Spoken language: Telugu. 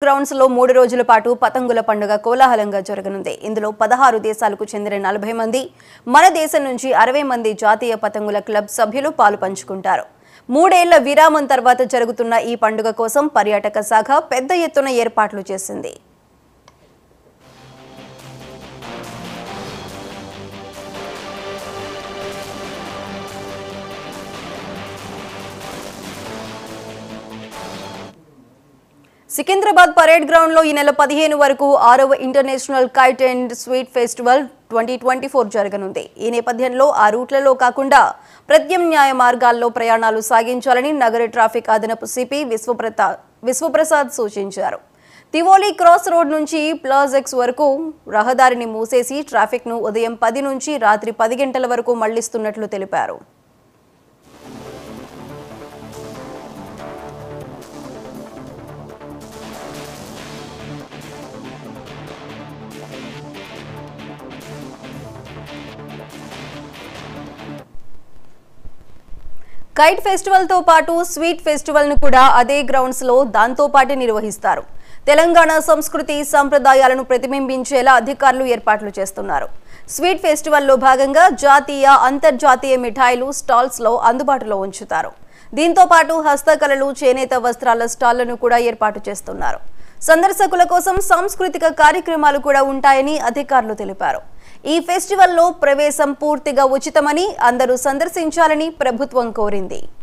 గ్రౌండ్స్ లో మూడు రోజుల పాటు పతంగుల పండుగ కోలాహలంగా జరగనుంది ఇందులో పదహారు దేశాలకు చెందిన నలభై మంది మన దేశం నుంచి అరవై మంది జాతీయ పతంగుల క్లబ్ సభ్యులు పాలు పంచుకుంటారు మూడేళ్ల విరామం తర్వాత జరుగుతున్న ఈ పండుగ కోసం పర్యాటక శాఖ పెద్ద ఎత్తున ఏర్పాట్లు చేసింది సికింద్రాబాద్ పరేడ్ గ్రౌండ్ లో ఈ నెల పదిహేను వరకు ఆరవ international kite and sweet festival twenty twenty four జరగనుంది ఈ నేపథ్యంలో ఆ రూట్లలో కాకుండా ప్రత్యామ్నాయ మార్గాల్లో ప్రయాణాలు సాగించాలని నగర ట్రాఫిక్ అదనపు సిపి విశ్వప్రతా విశ్వప్రసాద్ సూచించారు తివోలి క్రాస్ రోడ్ నుంచి ప్లాజ్ ఎక్స్ వరకు రహదారిని మూసేసి ట్రాఫిక్ను ఉదయం పది నుంచి రాత్రి పది గంటల వరకు మళ్లిస్తున్నట్లు తెలిపారు కైట్ ఫెస్టివల్ తో పాటు స్వీట్ ఫెస్టివల్ ను కూడా అదే గ్రౌండ్స్ లో దాంతో పాటు నిర్వహిస్తారు తెలంగాణ సంస్కృతి సంప్రదాయాలను ప్రతిబింబించేలా అధికారులు ఏర్పాట్లు చేస్తున్నారు స్వీట్ ఫెస్టివల్లో భాగంగా జాతీయ అంతర్జాతీయ మిఠాయిలు స్టాల్స్ లో అందుబాటులో ఉంచుతారు దీంతో పాటు హస్తకళలు చేనేత వస్త్రాల స్టాళ్లను కూడా ఏర్పాటు చేస్తున్నారు సందర్శకుల కోసం సాంస్కృతిక కార్యక్రమాలు కూడా ఉంటాయని అధికారులు తెలిపారు ఈ ఫెస్టివల్లో ప్రవేశం పూర్తిగా ఉచితమని అందరూ సందర్శించాలని ప్రభుత్వం కోరింది